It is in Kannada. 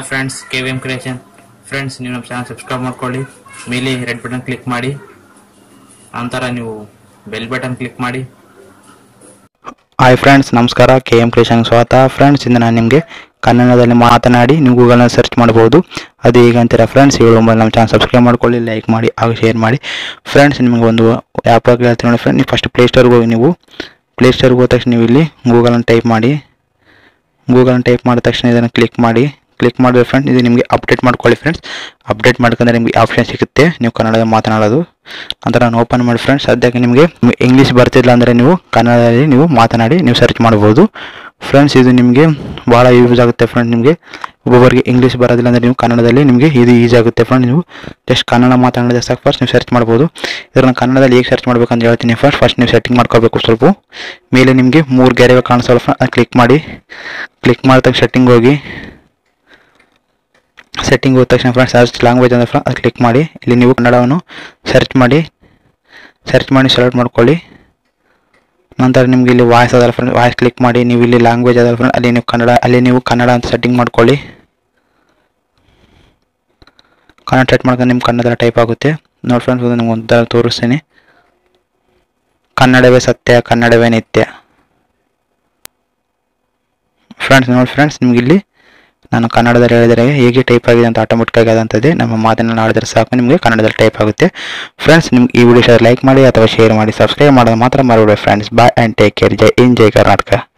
hi friends K V M creation friends ನೀವು ನಮ್ಮ ಚಾನಲ್ ಸಬ್ಸ್ಕ್ರೈಬ್ ಮಾಡ್ಕೊಳ್ಳಿ ಮೇಲೆ ರೆಡ್ ಬಟನ್ ಕ್ಲಿಕ್ ಮಾಡಿ ನಂತರ ನೀವು ಬೆಲ್ ಬಟನ್ ಕ್ಲಿಕ್ ಮಾಡಿ ಹಾಯ್ ಫ್ರೆಂಡ್ಸ್ ನಮಸ್ಕಾರ ಕೆ ಎಂ ಕ್ರಿಯೇಷನ್ ಸ್ವಾಗತ ಫ್ರೆಂಡ್ಸ್ ಇಂದು ನಾನು ನಿಮಗೆ ಕನ್ನಡದಲ್ಲಿ ಮಾತನಾಡಿ ನೀವು ಗೂಗಲ್ನ ಸರ್ಚ್ ಮಾಡ್ಬೋದು ಅದು ಈಗ ಅಂತೀರಾ ಫ್ರೆಂಡ್ಸ್ ಏಳು ಒಂಬತ್ತು ನಮ್ಮ ಚಾನಲ್ ಸಬ್ಸ್ಕ್ರೈಬ್ ಮಾಡ್ಕೊಳ್ಳಿ ಲೈಕ್ ಮಾಡಿ ಹಾಗೂ ಶೇರ್ ಮಾಡಿ ಫ್ರೆಂಡ್ಸ್ ನಿಮಗೆ ಒಂದು ಆ್ಯಪ್ ಆಗಿ ಹೇಳ್ತೀನಿ ನೋಡಿ ಫ್ರೆಂಡ್ ನೀವು ಫಸ್ಟ್ ಪ್ಲೇಸ್ಟೋರ್ಗೆ ಹೋಗಿ ನೀವು ಪ್ಲೇಸ್ಟೋರ್ಗೆ ಹೋದ ತಕ್ಷಣ ನೀವು ಇಲ್ಲಿ ಗೂಗಲನ್ನು ಟೈಪ್ ಮಾಡಿ ಗೂಗಲ್ನ ಟೈಪ್ ಮಾಡಿದ ತಕ್ಷಣ ಇದನ್ನು ಕ್ಲಿಕ್ ಮಾಡಿ ಕ್ಲಿಕ್ ಮಾಡಿದ್ರೆ ಫ್ರೆಂಡ್ ಇದು ನಿಮಗೆ ಅಪ್ಡೇಟ್ ಮಾಡ್ಕೊಳ್ಳಿ ಫ್ರೆಂಡ್ಸ್ ಅಪ್ಡೇಟ್ ಮಾಡ್ಕೊಂಡ್ರೆ ನಿಮಗೆ ಆಪ್ಷನ್ ಸಿಗುತ್ತೆ ನೀವು ಕನ್ನಡದಲ್ಲಿ ಮಾತನಾಡೋದು ನಂತರ ನಾನು ಓಪನ್ ಮಾಡಿ ಫ್ರೆಂಡ್ಸ್ ಸದ್ಯಕ್ಕೆ ನಿಮಗೆ ಇಂಗ್ಲೀಷ್ ಬರ್ತಿಲ್ಲ ಅಂದರೆ ನೀವು ಕನ್ನಡದಲ್ಲಿ ನೀವು ಮಾತನಾಡಿ ನೀವು ಸರ್ಚ್ ಮಾಡ್ಬೋದು ಫ್ರೆಂಡ್ಸ್ ಇದು ನಿಮಗೆ ಭಾಳ ಯೂಸ್ ಆಗುತ್ತೆ ಫ್ರೆಂಡ್ ನಿಮಗೆ ಒಬ್ಬೊಬ್ಬರಿಗೆ ಇಂಗ್ಲೀಷ್ ಬರೋದಿಲ್ಲ ಅಂದರೆ ನೀವು ಕನ್ನಡದಲ್ಲಿ ನಿಮಗೆ ಇದು ಈಸಿ ಆಗುತ್ತೆ ಫ್ರೆಂಡ್ ನೀವು ಜಸ್ಟ್ ಕನ್ನಡ ಮಾತನಾಡಿದ್ರೆ ಸಾಕು ಫಸ್ಟ್ ನೀವು ಸರ್ಚ್ ಮಾಡ್ಬೋದು ಇದನ್ನು ಕನ್ನಡದಲ್ಲಿ ಹೇಗೆ ಸರ್ಚ್ ಮಾಡ್ಬೇಕಂತ ಹೇಳ್ತೀನಿ ಫಸ್ಟ್ ಫಸ್ಟ್ ನೀವು ಸೆಟ್ಟಿಂಗ್ ಮಾಡ್ಕೋಬೇಕು ಸ್ವಲ್ಪ ಮೇಲೆ ನಿಮಗೆ ಮೂರು ಗೆರೆಗಳು ಕಾಣಿಸಲ್ಲ ಫ್ರೆಂಡ್ ಕ್ಲಿಕ್ ಮಾಡಿ ಕ್ಲಿಕ್ ಮಾಡಿದ ತಕ್ಷಣ ಸೆಟ್ಟಿಂಗ್ ಹೋಗಿ ಸೆಟ್ಟಿಂಗ್ ಹೋದ ತಕ್ಷಣ ಫ್ರೆಂಡ್ಸ್ ಸರ್ಚ್ ಲ್ಯಾಂಗ್ವೇಜ್ ಅಂದ್ರೆ ಫ್ರೆಂಡ್ ಅದು ಕ್ಲಿಕ್ ಮಾಡಿ ಇಲ್ಲಿ ನೀವು ಕನ್ನಡವನ್ನು ಸರ್ಚ್ ಮಾಡಿ ಸರ್ಚ್ ಮಾಡಿ ಸೆಲೆಕ್ಟ್ ಮಾಡ್ಕೊಳ್ಳಿ ನಂತರ ನಿಮ್ಗೆ ಇಲ್ಲಿ ವಾಯ್ಸ್ ಅದಲ್ಲ ಫ್ರೆಂಡ್ ವಾಯ್ಸ್ ಕ್ಲಿಕ್ ಮಾಡಿ ನೀವು ಇಲ್ಲಿ ಲ್ಯಾಂಗ್ವೇಜ್ ಅದಲ್ಲ ಫ್ರೆಂಡ್ ಅಲ್ಲಿ ನೀವು ಕನ್ನಡ ಅಲ್ಲಿ ನೀವು ಕನ್ನಡ ಅಂತ ಸೆಟ್ಟಿಂಗ್ ಮಾಡ್ಕೊಳ್ಳಿ ಕನ್ನಡ ಸೆಟ್ ಮಾಡ್ಕೊಂಡು ನಿಮ್ಮ ಕನ್ನಡದಲ್ಲಿ ಟೈಪ್ ಆಗುತ್ತೆ ನೋಡಿ ಫ್ರೆಂಡ್ಸ್ ಇದು ನಿಮ್ಗೆ ಒಂಥರ ತೋರಿಸ್ತೀನಿ ಕನ್ನಡವೇ ಸತ್ಯ ಕನ್ನಡವೇ ನಿತ್ಯ ಫ್ರೆಂಡ್ಸ್ ನೋಡಿ ಫ್ರೆಂಡ್ಸ್ ನಿಮ್ಗೆ ಇಲ್ಲಿ ನಾನು ಕನ್ನಡದಲ್ಲಿ ಹೇಳಿದರೆ ಹೇಗೆ ಟೈಪ್ ಆಗಿದೆ ಅಂತ ಆಟೋಮೆಟಿಕ್ ಆಗಿ ಅದಂತದೆ ನಮ್ಮ ಮಾತನ್ನು ಆಡಿದ್ರೆ ಸಾಕು ನಿಮಗೆ ಕನ್ನಡದಲ್ಲಿ ಟೈಪ್ ಆಗುತ್ತೆ ಫ್ರೆಂಡ್ಸ್ ನಿಮ್ಗೆ ಈ ವಿಡಿಯೋ ಲೈಕ್ ಮಾಡಿ ಅಥವಾ ಶೇರ್ ಮಾಡಿ ಸಬ್ಸ್ಕ್ರೈಬ್ ಮಾಡೋದು ಮಾತ್ರ ಮರಬೇಡಿ friends bye and take care ಜೈ ಇನ್ ಜೈ ಕರ್ನಾಟಕ